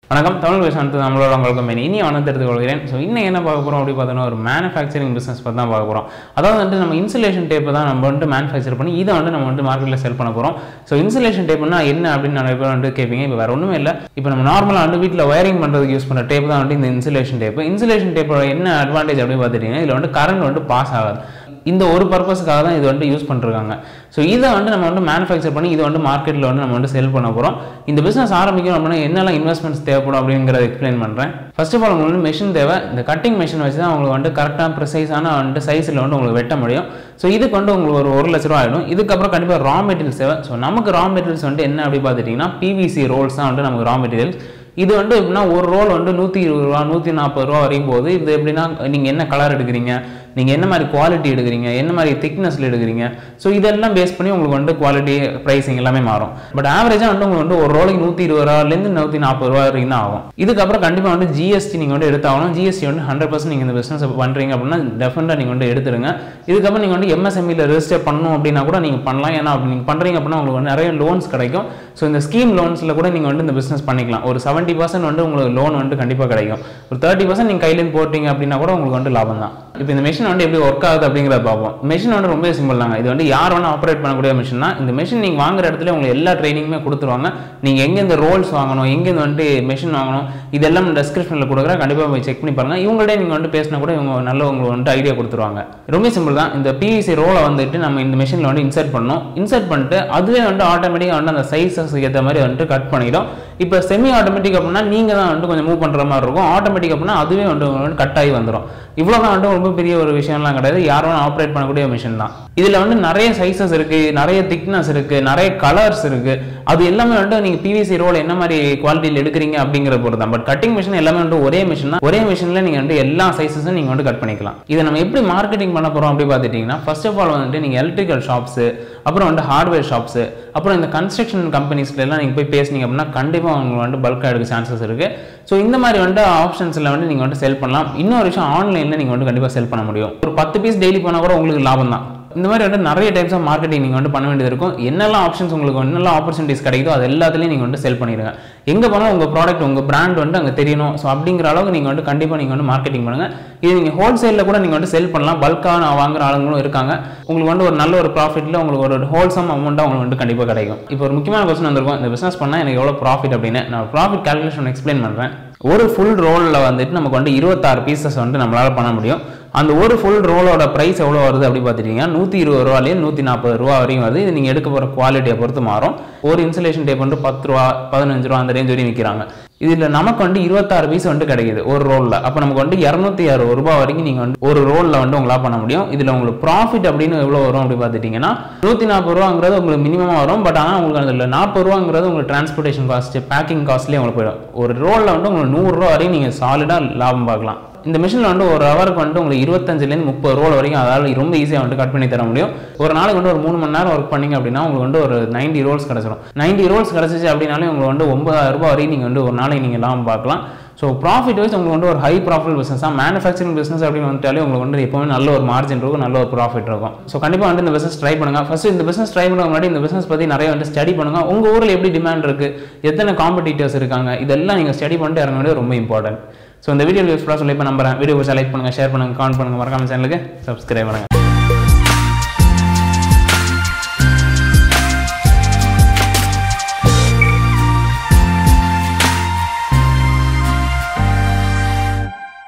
வணக்கம் தமிழ் பேசுறது நம்மளோட உங்களுக்கு மெனி இனி வனத்தை எடுத்துக்கொள்கிறேன் ஸோ இன்னும் என்ன பார்க்க போகிறோம் அப்படி பார்த்தோன்னா ஒரு மேனுஃபேக்சரிங் பிஸ்னஸ் பற்றி தான் பார்க்க போகிறோம் அதாவது வந்துட்டு நம்ம இன்சுலேஷன் டேப் தான் நம்ம வந்துட்டு மேனுஃபேக்சர் பண்ணி இதை வந்து நம்ம வந்து மார்க்கெட்டில் செல் பண்ண போகிறோம் ஸோ இன்சுலேஷன் டேப்னா என்ன அப்படின்னு நிறைய பேர் வந்து கேட்பீங்க இப்போ வேறு ஒன்றுமே இல்லை இப்போ நம்ம நார்மலாக வந்து வீட்டில் ஒயரிங் பண்ணுறதுக்கு யூஸ் பண்ணுற டேப் தான் வந்து இந்த இன்சுலேஷன் டேப் இன்சுலேஷன் டேப்போட என்ன அட்வான்டேஜ் அப்படின்னு பார்த்துட்டிங்கன்னா இதில் வந்து கரண்ட் வந்து பாஸ் ஆகாது இந்த ஒரு பர்பஸ்க்காக தான் இது வந்து யூஸ் பண்ணிருக்காங்க ஸோ இதை வந்து நம்ம வந்து மேனுஃபேக்சர் பண்ணி இதை வந்து மார்க்கெட்டில் வந்து நம்ம வந்து செல் பண்ண போகிறோம் இந்த பிஸ்னஸ் ஆரம்பிக்கணும் அப்படின்னா என்னெல்லாம் இன்வெஸ்ட்மெண்ட்ஸ் தேவைப்படும் அப்படிங்கிறத எக்ஸ்பிளைன் பண்ணுறேன் ஃபர்ஸ்ட் ஆஃப் ஆல் உங்களுக்கு வந்து மெஷின் தேவை இந்த கட்டிங் மெஷின் வச்சு தான் உங்களுக்கு வந்து கரெக்டாக ப்ரிசைஸான வந்து சைஸில் வந்து உங்களுக்கு வெட்ட முடியும் ஸோ இதுக்கு வந்து உங்களுக்கு ஒரு ஒரு லட்ச ரூபா ஆகிடும் இதுக்கப்புறம் கண்டிப்பாக ரா மெட்டீரியல்ஸ் தேவை ஸோ நமக்கு ரா மெட்டீரியல்ஸ் வந்து என்ன அப்படி பார்த்துட்டிங்கன்னா பிவிசி ரோல்ஸ் தான் வந்து நமக்கு ரா மெட்டீரியல்ஸ் இது வந்து எப்படின்னா ஒரு ரோல் வந்து நூற்றி இருபது ரூபா நூற்றி நாற்பது ரூபா வரைக்கும் போகுது இது எப்படின்னா நீங்கள் என்ன கலர் எடுக்கிறீங்க நீங்கள் என்ன மாதிரி குவாலிட்டி எடுக்கிறீங்க என்ன மாதிரி திக்னஸில் எடுக்கிறீங்க ஸோ இதெல்லாம் பேஸ் பண்ணி உங்களுக்கு வந்து குவாலிட்டி ப்ரைஸிங் எல்லாமே மாறும் பட் ஆவரேஜாக வந்து உங்களுக்கு வந்து ஒரு ரோலுக்கு நூற்றி இருபது ரூபாலேருந்து நூற்றி நாற்பது ரூபா வரைக்கும் தான் ஆகும் இதுக்கப்புறம் கண்டிப்பாக வந்து ஜிஎஸ்டி நீங்கள் வந்து எடுத்தாகணும் ஜிஎஸ்டி வந்து ஹண்ட்ரட் பர்சன்ட் நீங்கள் இந்த பிஸ்னஸ் பண்ணுறீங்க அப்படின்னா டெஃபினட்டாக நீங்கள் வந்து எடுத்துருங்க இதுக்கப்புறம் நீங்கள் வந்து எம்எஸ்எம்இல ரெஜிஸ்டர் பண்ணணும் அப்படின்னா கூட நீங்கள் பண்ணலாம் ஏன்னா அப்படி நீங்கள் பண்ணுறீங்க அப்படின்னா உங்களுக்கு வந்து நிறைய லோன்ஸ் கிடைக்கும் ஸோ இந்த ஸ்கீம் லோன்ஸில் கூட நீங்கள் வந்து இந்த பிஸ்னஸ் பண்ணிக்கலாம் ஒரு செவன்ட்டி பர்சன்ட் வந்து உங்களுக்கு லோன் வந்து கண்டிப்பாக கிடைக்கும் ஒரு தேர்ட்டி பர்சன்ட் நீங்கள் கையிலேருந்து போட்டீங்க அப்படின்னா கூட உங்களுக்கு வந்து லாபம் தான் இப்போ இந்த மிஷின் வந்து எப்படி ஒர்க் ஆகுது அப்படிங்கிறத பார்ப்போம் மிஷின் வந்து ரொம்ப சிம்பிள் தாங்க இது வந்து யார் வேணால் ஆப்ரேட் பண்ணக்கூடிய மிஷின் தான் இந்த மிஷின் நீங்கள் வாங்குற இடத்துல உங்களுக்கு எல்லா ட்ரைனிங்குமே கொடுத்துருவாங்க நீங்கள் எங்கே இந்த ரோல்ஸ் வாங்கணும் எங்கே இந்த வந்துட்டு மிஷின் வாங்கணும் இதெல்லாம் டெஸ்கிரிப்ஷனில் கொடுக்குறேன் கண்டிப்பாக போய் செக் பண்ணி பாருங்கள் இவங்கள்ட்ட நீங்கள் வந்து பேசினா கூட இவங்க நல்ல உங்களுக்கு வந்துட்டு ஐடியா கொடுத்துருவாங்க ரொம்ப சிம்பிள் தான் இந்த பிவிசி ரோலை வந்துட்டு நம்ம இந்த மிஷினில் வந்து இன்சர்ட் பண்ணணும் இன்சர்ட் பண்ணிட்டு அதுவே வந்து ஆட்டோமேட்டிக்காக வந்து அந்த சைஸஸ் ஏற்ற மாதிரி வந்துட்டு கட் பண்ணிடும் இப்போ செமி ஆட்டோமேட்டிக் அப்படின்னா நீங்கள் தான் வந்துட்டு கொஞ்சம் மூவ் பண்ணுற மாதிரி இருக்கும் ஆட்டோமேட்டிக் அப்படின்னா அதுவே வந்து உங்களுக்கு கட் ஆகி வந்துடும் இவ்வளோ தான் வந்துட்டு ரொம்ப பெரிய ஒரு விஷயம்லாம் கிடையாது யாரும் ஆப்ரேட் பண்ணக்கூடிய மிஷின் தான் இதில் வந்து நிறைய சைஸஸ் இருக்குது நிறைய திக்னஸ் இருக்குது நிறைய கலர்ஸ் இருக்குது அது எல்லாமே வந்துட்டு நீங்கள் பிவிசி ரோல் என்ன மாதிரி குவாலிட்டியில் எடுக்கிறீங்க அப்படிங்கிற பொறுத்து தான் பட் கட்டிங் மிஷின் எல்லாமே வந்து ஒரே மிஷின் தான் ஒரே மிஷினில் நீங்கள் வந்து எல்லா சைஸஸும் நீங்கள் வந்து கட் பண்ணிக்கலாம் இதை நம்ம எப்படி மார்க்கெட்டிங் பண்ண போகிறோம் அப்படி பார்த்துட்டிங்கன்னா ஃபர்ஸ்ட் ஆஃப் ஆல் வந்துட்டு நீங்கள் எலக்ட்ரிக்கல் ஷாப்ஸு அப்புறம் வந்து ஹார்ட்வேர் ஷாப்ஸு அப்புறம் இந்த கன்ஸ்ட்ரக்ஷன் கம்பெனிஸ்ல எல்லாம் நீங்கள் போய் பேசுனீங்க அப்படின்னா கண்டிப்பாக அவங்க வந்து பல்காக எடுக்க சான்சஸ் இருக்குது ஸோ இந்த மாதிரி வந்து ஆப்ஷன்ஸில் வந்து நீங்கள் வந்து செல் பண்ணலாம் இன்னொரு விஷயம் ஆன்லைனில் நீங்கள் வந்து கண்டிப்பாக செல் பண்ண முடியும் ஒரு பத்து பீஸ் டெய்லி போனால் கூட உங்களுக்கு லாபம் தான் இந்த மாதிரி வந்து நிறைய டைப்ஸ் ஆஃப் மார்க்கெட்டிங் நீங்கள் வந்து பண்ண வேண்டியது இருக்கும் என்னெல்லாம் ஆப்ஷன்ஸ் உங்களுக்கு என்னெல்லாம் ஆப்பர்ச்சுனிட்டிஸ் கிடைக்குதோ அது எல்லாத்துலேயும் நீங்கள் வந்து செல் பண்ணிடுங்க எங்கே போனாலும் உங்கள் ப்ராடக்ட் உங்கள் பிராண்ட் வந்து அங்கே தெரியணும் ஸோ அப்படிங்கிற அளவுக்கு நீங்கள் வந்து கண்டிப்பாக நீங்கள் வந்து மார்க்கெட்டிங் பண்ணுங்கள் இது நீங்கள் ஹோல்சேலில் கூட நீங்கள் வந்து செல் பண்ணலாம் பல்காக வாங்குற ஆளுங்களும் இருக்காங்க உங்களுக்கு வந்து ஒரு நல்ல ஒரு ப்ராஃபிட்டில் உங்களுக்கு ஒரு ஹோல்சம் அமௌண்ட்டாக உங்களுக்கு வந்து கண்டிப்பாக கிடைக்கும் இப்போ ஒரு முக்கியமான கொஸ்டின் வந்திருக்கும் இந்த பிஸ்னஸ் பண்ணால் எனக்கு எவ்வளோ ப்ராஃபிட் அப்படின்னு நான் ப்ராஃபிட் கால்குலேஷன் எக்ஸ்பிளைன் பண்ணுறேன் ஒரு ஃபுல் ரோலில் வந்துட்டு நமக்கு வந்து இருபத்தாறு பீசஸ் வந்து நம்மளால் பண்ண முடியும் அந்த ஒரு ஃபுல் ரோலோட ப்ரைஸ் எவ்வளோ வருது அப்படி பார்த்துட்டிங்கன்னா நூற்றி இருபது ரூபாலேருந்து நூற்றி நாற்பது ரூபா வரையும் வருது இது நீங்கள் எடுக்க போகிற குவாலிட்டியை பொறுத்து மாறும் ஒரு இன்சுலேஷன் டேப் வந்து பத்து ரூபா பதினஞ்சு ரூபா அந்த ரேஞ்ச் வரையும் விற்கிறாங்க இதில் நமக்கு வந்து இருபத்தாறு பீஸ் வந்து கிடைக்குது ஒரு ரோலில் அப்போ நமக்கு வந்து இரநூத்தி அறுபது ரூபாய் வரைக்கும் நீங்கள் வந்து ஒரு ரோலில் வந்து உங்களால் பண்ண முடியும் இதில் உங்களுக்கு ப்ராஃபிட் அப்படின்னு எவ்வளோ வரும் அப்படி பார்த்துட்டிங்கன்னா நூற்றி நாற்பது ரூபாங்கிறது உங்களுக்கு மினிமமாக வரும் பட் ஆனால் உங்களுக்கு அதில் நாற்பது ரூபாங்கிறது உங்களுக்கு டிரான்ஸ்போர்ட்டேஷன் காஸ்ட் பேக்கிங் காஸ்ட்லேயே உங்களுக்கு போயிடும் ஒரு ரோலில் வந்து உங்களுக்கு நூறுரூவா வரையும் நீங்கள் சாலிடாக லாபம் பார்க்கலாம் இந்த மிஷினில் வந்து ஒரு ஹவருக்கு வந்து உங்களுக்கு இருபத்தஞ்சிலேருந்து முப்பது ரோல் வரைக்கும் அதாவது ரொம்ப ஈஸியாக வந்து கட் பண்ணி தர முடியும் ஒரு நாளைக்கு வந்து ஒரு மூணு மணி நேரம் ஒர்க் பண்ணிங்க அப்படின்னா உங்களுக்கு வந்து ஒரு நைன்டி ரோல்ஸ் கிடச்சிடும் நைன்டி ரோல்ஸ் கிடச்சிச்சு அப்படின்னாலே உங்களுக்கு வந்து ஒன்பதாயிரம் ரூபாய் வரையும் நீங்கள் வந்து ஒரு நாளைக்கு நீங்கள் லாபம் பார்க்கலாம் ஸோ ப்ராஃபிட் வைஸ் உங்களுக்கு வந்து ஒரு ஹை ப்ராஃபிட் பிஸ்னஸ் தான் மேனுஃபேக்சரிங் பிஸ்னஸ் அப்படின்னு வந்துட்டாலே உங்களுக்கு வந்து எப்பவுமே நல்ல ஒரு மார்ஜின் இருக்கும் நல்ல ஒரு ப்ராஃபிட் இருக்கும் ஸோ கண்டிப்பாக வந்து இந்த பிஸ்னஸ் ட்ரை பண்ணுங்க ஃபர்ஸ்ட் இந்த பிஸ்னஸ் ட்ரை பண்ண முன்னாடி இந்த பிஸ்னஸ் பற்றி நிறைய வந்து ஸ்டடி பண்ணுங்க உங்கள் ஊரில் எப்படி டிமாண்ட் இருக்குது எத்தனை காம்படிட்டர்ஸ் இருக்காங்க இதெல்லாம் நீங்கள் ஸ்டடி பண்ணிட்டு இறங்க வேண்டியது ரொம்ப இம்பார்ட்டன்ட் ஸோ இந்த வீடியோ யூஸ்ஃபுல்லாக சொல்லி இப்போ நம்புறேன் வீடியோ லைக் பண்ணுங்கள் ஷேர் பண்ணுங்கள் கமெண்ட் பண்ணுங்கள் மறக்காம சேனலுக்கு சப்ஸ்கிரைப் பண்ணுங்கள்